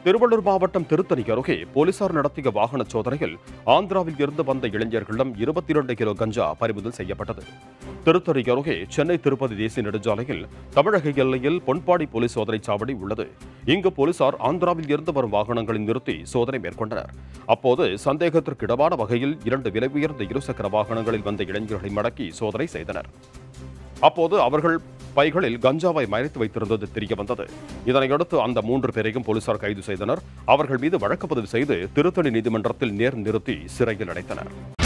திருவள்ளூர் மாவட்டம் திருத்தணி அருகே போலீசார் நடத்திய வாகன சோதனையில் ஆந்திராவில் இருந்து வந்த இளைஞர்களிடம் இருபத்தி இரண்டு கிலோ கஞ்சா பறிமுதல் செய்யப்பட்டது திருத்தணி அருகே சென்னை திருப்பதி தேசிய நெடுஞ்சாலையில் தமிழக எல்லையில் பொன்பாடி போலீஸ் சோதனைச் சாவடி உள்ளது இங்கு போலீசார் ஆந்திராவில் இருந்து வரும் வாகனங்களை நிறுத்தி சோதனை மேற்கொண்டனர் அப்போது சந்தேகத்திற்கிடமான வகையில் இரண்டு விலை உயர்ந்த இருசக்கர வாகனங்களில் வந்த இளைஞர்களை மடக்கி சோதனை செய்தனர் அப்போது அவர்கள் பைகளில் கஞ்சாவை மறைத்து வைத்திருந்தது தெரிய வந்தது இதனையடுத்து அந்த மூன்று பேரையும் போலீசார் கைது செய்தனர் அவர்கள் மீது வழக்கு பதிவு செய்து திருத்தணி நீதிமன்றத்தில் நேர் நிறுத்தி சிறையில் அடைத்தனர்